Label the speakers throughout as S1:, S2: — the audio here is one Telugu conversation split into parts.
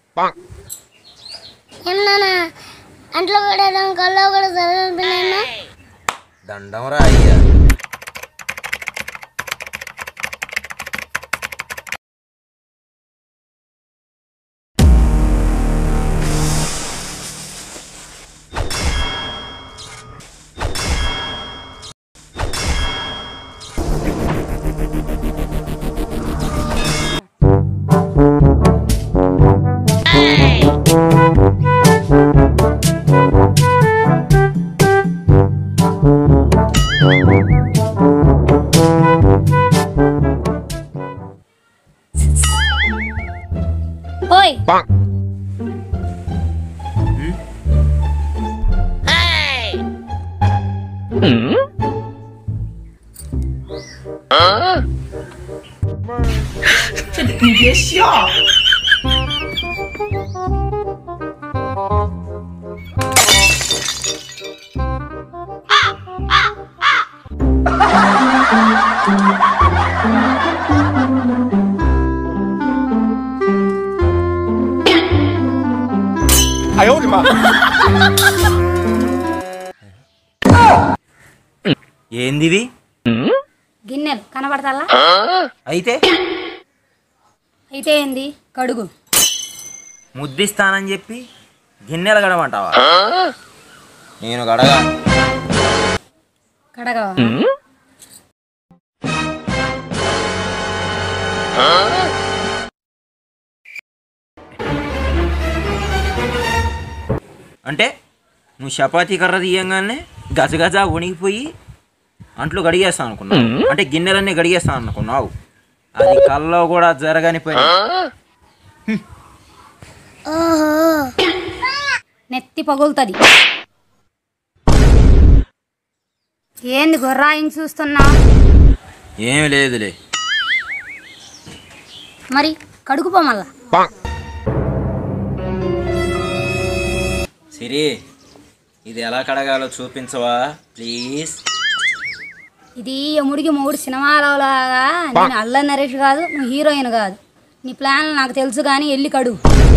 S1: ఏమన్నా అంట్లో కూడా కల్లో కూడా చదివిపోయినా
S2: దండంరా అయ్యా
S1: ఓయ్
S2: ఏందివి
S3: గిన్నెలు కనబడతాలా
S2: అయితే
S3: అయితే ఏంది కడుగు
S2: ముద్దిస్తానని చెప్పి గిన్నెలు గడమంటావా నేను గడగా
S3: కడగవా
S2: అంటే నువ్వు చపాతీ కర్ర తీయంగానే గజగజ వణిగిపోయి అంట్లు గడిగేస్తాను అనుకున్నావు అంటే గిన్నెలన్నీ గడిగేస్తాను అనుకున్నావు అది కల్లో కూడా జరగని పని
S1: ఓహో
S3: నెత్తి పగులుతుంది ఏంది గుర్రాయింగ్ చూస్తున్నా
S2: ఏమి లేదులే
S3: మరి కడుగుపో మళ్ళా
S2: సిరి ఇది ఎలా కడగాలో చూపించవా ప్లీజ్
S3: ఇది ఎముడికి మూడు సినిమాలలాగా నేను అల్ల నరేష్ కాదు నువ్వు హీరోయిన్ కాదు నీ ప్లాన్ నాకు తెలుసు కానీ వెళ్ళి కడుగు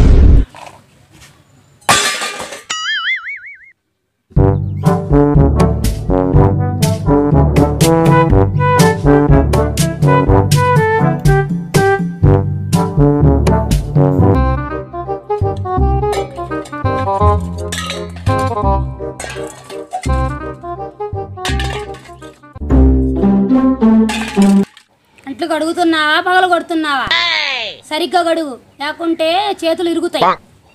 S3: అంట్లు కడుగుతున్నావా పగలు కొడుతున్నావా సరిగ్గా కడుగు లేకుంటే చేతులు ఇరుగుతాయి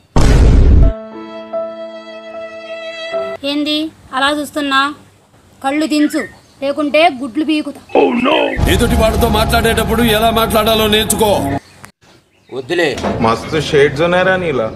S3: ఏంది అలా చూస్తున్నా కళ్ళు దించు లేకుంటే గుడ్లు పీకుతా
S4: ఎదుటి వాడితో మాట్లాడేటప్పుడు ఎలా మాట్లాడాలో నేర్చుకో
S2: వద్దులే
S5: मस्त शेड जो नाही राणीला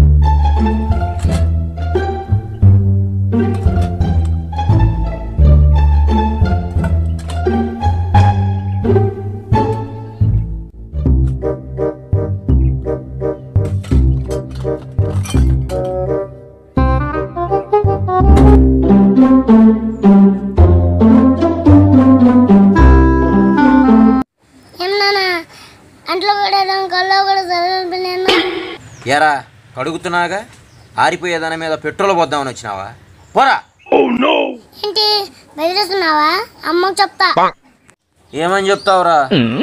S1: ఏమన్నా అంట్లో కూడా కల్లో కూడా చదివిపోయినా
S2: ఎరా కడుగుతున్నాగా ఆరిపోయే దాని మీద పెట్రోల్ పోద్దామని వచ్చినావా పోరా
S1: ఏంటి బెదిరిస్తున్నావా అమ్మకు చెప్తా
S2: ఏమని చెప్తావురా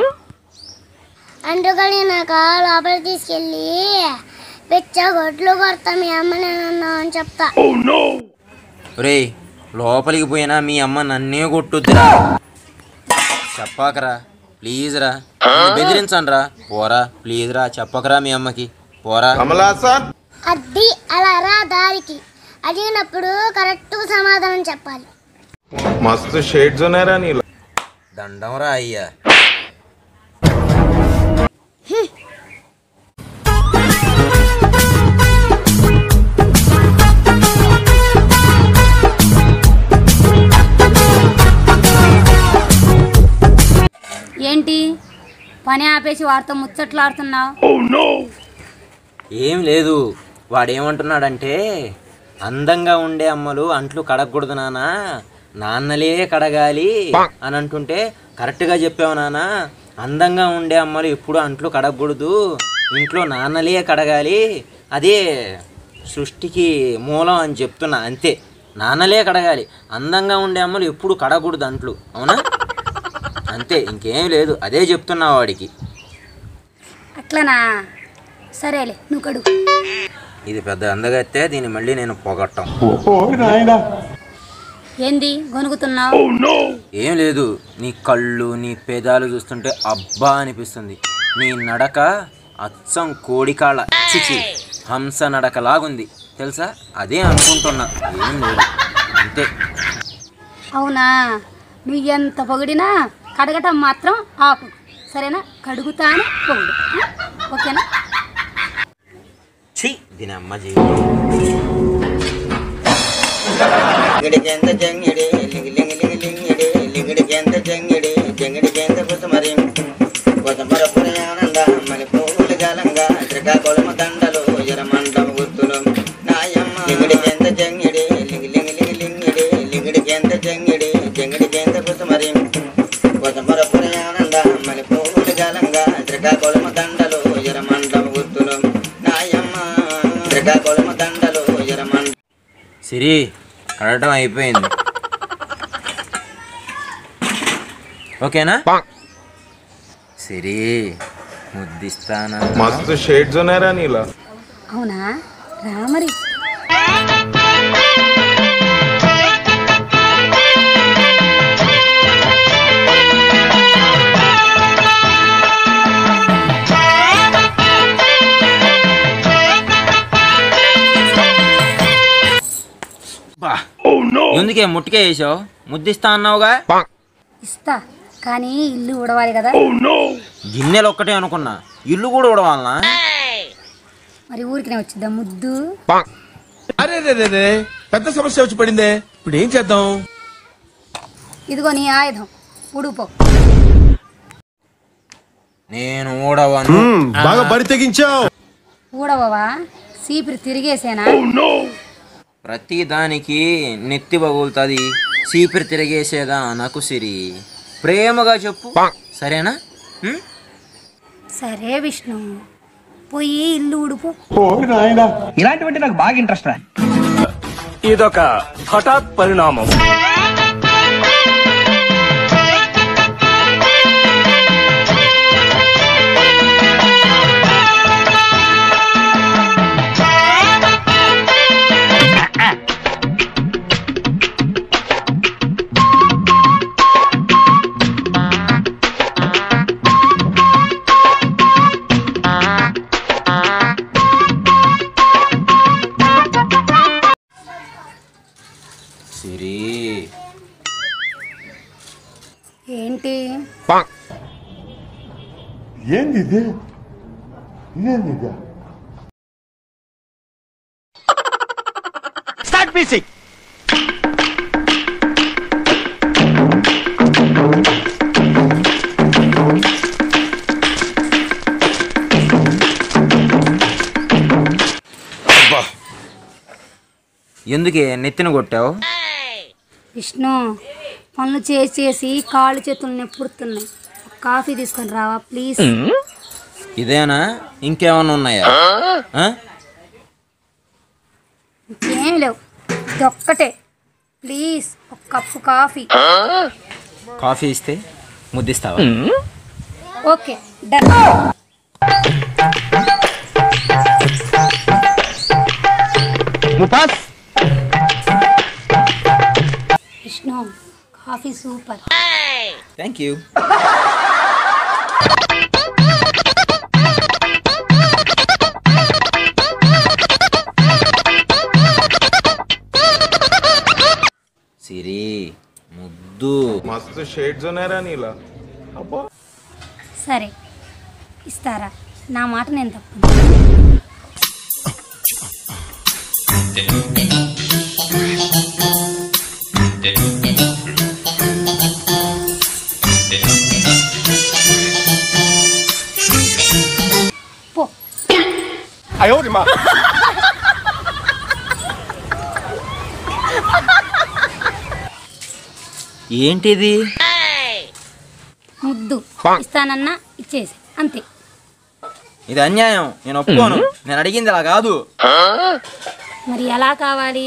S1: అందుకని నాకు లోపలికి తీసుకెళ్ళి పిచ్చ గొడ్లు కొడతా మీ అమ్మ నేను అని చెప్తా
S2: రే లోపలికి పోయినా మీ అమ్మ నన్నే కొట్టుద్దిరా చెప్పాకరా ప్లీజ్ రా బెదిరించండి రా పోరా ప్లీజ్ రా చెప్పకరా మీ అమ్మకి పోరా
S5: कमला असा
S1: అది అలా రా దారికి అడిగినప్పుడు కరెక్ట్గా సమాధానం చెప్పాలి
S5: मस्त शेड जो नाही राणीला
S2: దండం రా అయ్యా
S3: ఏంటి పని ఆపేసి వారితో ముచ్చట్లాడుతున్నావు
S2: ఏం లేదు వాడేమంటున్నాడంటే అందంగా ఉండే అమ్మలు అంట్లు కడగకూడదు నానా నాన్నలే కడగాలి అని అంటుంటే కరెక్ట్గా చెప్పావు నానా అందంగా ఉండే అమ్మలు ఎప్పుడు అంట్లు కడగకూడదు ఇంట్లో నాన్నలే కడగాలి అదే సృష్టికి మూలం అని చెప్తున్నా అంతే నాన్నలే కడగాలి అందంగా ఉండే అమ్మలు ఎప్పుడు కడగకూడదు అంట్లు అవునా అంతే ఇంకేం లేదు అదే చెప్తున్నా వాడికి
S3: అట్లనా సరేలే నువ్వు కడుగు
S2: ఇది పెద్ద అందగత్తే దీన్ని మళ్ళీ నేను పొగట్టం
S3: ఏంది గొనుగుతున్నావు
S2: ఏం లేదు నీ కళ్ళు నీ పేదాలు చూస్తుంటే అబ్బా అనిపిస్తుంది నీ నడక అచ్చం కోడికాళ్ళ చిచి హంస నడకలాగుంది తెలుసా అదే అనుకుంటున్నా ఏం లేదు అంతే
S3: అవునా నువ్వు ఎంత పొగిడినా కడగటం మాత్రం ఆపు సరేనా కడుగుతానే పొగుడు ఆ? ఓకేనా
S2: ఛీ దీని అమ్మ జీవితం
S6: లింగిడికెంత జంగిడి లింగి లింగి లింగి లింగిడి లింగిడికెంత జంగిడి జంగిడికెంత కుసుమరి కుసుమర పురయానంద మణి పూలు గలంగా శ్రీకాకుళము దండలు ఎరమండము గుర్తులు నాయమ్మ లింగిడికెంత జంగిడి లింగి లింగి లింగి లింగిడి లింగిడికెంత జంగిడి జంగిడికెంత కుసుమరి కుసుమర పురయానంద మణి పూలు గలంగా శ్రీకాకుళము దండలు ఎరమండము గుర్తులు నాయమ్మ శ్రీకాకుళము దండలు ఎరమండ
S2: సిరి కడటం అయిపోయింది ఓకేనా సిరి ముద్దిస్తానా
S5: मस्त शेड्स ఉన్నాయి రా నీలా
S3: అవునా రా మరి
S2: బా ఎందుకే ముట్టికే వేసావు ముద్దిస్తా అన్నావుగా
S3: ఇస్తా కానీ ఇల్లు ఉడవాలి కదా
S2: గిన్నెలు ఒక్కటే అనుకున్నా ఇల్లు కూడా ఉడవాలనా
S3: మరి ఊరికినే వచ్చిద్దా ముద్దు
S4: అరే రే రే రే పెద్ద సమస్య వచ్చి పడిందే ఇప్పుడు ఏం చేద్దాం
S3: ఇదిగో నీ ఆయుధం ఉడుపో
S2: నేను ఊడవను
S4: బాగా బరి తెగించావు
S3: ఊడవవా సీపిరి తిరిగేసేనా
S2: ప్రతి దానికి నెత్తి పగులుతుంది చీపిరి తిరిగేసేదా నాకు సిరి ప్రేమగా చెప్పు సరేనా ఉం?
S3: సరే విష్ణు పోయి ఇల్లు ఉడుపు
S7: ఇలాంటివంటే నాకు బాగా ఇంట్రెస్ట్ రా
S4: ఇదొక హఠాత్ పరిణామం
S2: సిరి
S3: ఏంటి
S7: స్టార్ట్ మ్యూజిక్
S2: ఎందుకే నెత్తిన కొట్టావు
S3: విష్ణు పనులు చేసి చేసి కాళ్ళు చేతులు నొప్పుడుతున్నాయి ఒక కాఫీ తీసుకొని రావా ప్లీజ్
S2: ఇదేనా ఇంకేమన్నా ఉన్నాయా ఆ?
S3: ఇంకేం లేవు ఇదొక్కటే ప్లీజ్ ఒక కప్పు కాఫీ
S2: కాఫీ ఇస్తే ముద్దిస్తావా
S3: ఓకే డన్
S7: ముపాస్
S3: Vishnu coffee super
S2: thank you Siri ముద్దు
S5: मस्त शेड्स ఉన్నాయి రా నీలా అబ్బా
S3: సరే ఇస్తారా నా మాట నేను తప్పు పో
S2: ఏంటిది
S3: ముద్దు ఇస్తానన్నా ఇచ్చేసి అంతే
S2: ఇది అన్యాయం నేను ఒప్పుకోను నేను అడిగింది అలా కాదు
S3: మరి ఎలా కావాలి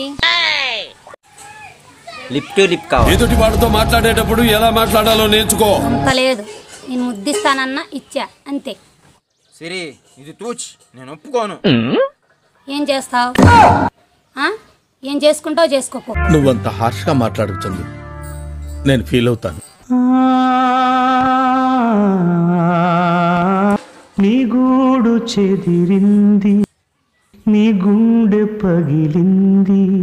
S2: లిప్ టు లిప్ కావాలి
S8: ఎదుటి వాడితో మాట్లాడేటప్పుడు ఎలా మాట్లాడాలో నేర్చుకో
S3: అంత లేదు నేను ముద్దిస్తానన్నా ఇచ్చా అంతే
S2: సిరి ఇది తూచ్ నేను ఒప్పుకోను
S3: ఏం చేస్తావు ఏం చేసుకుంటావు చేసుకోపో
S4: నువ్వంత హార్ష్ గా మాట్లాడుతుంది నేను ఫీల్ అవుతాను
S9: నీ గూడు చెదిరింది నీ గుండె పగిలింది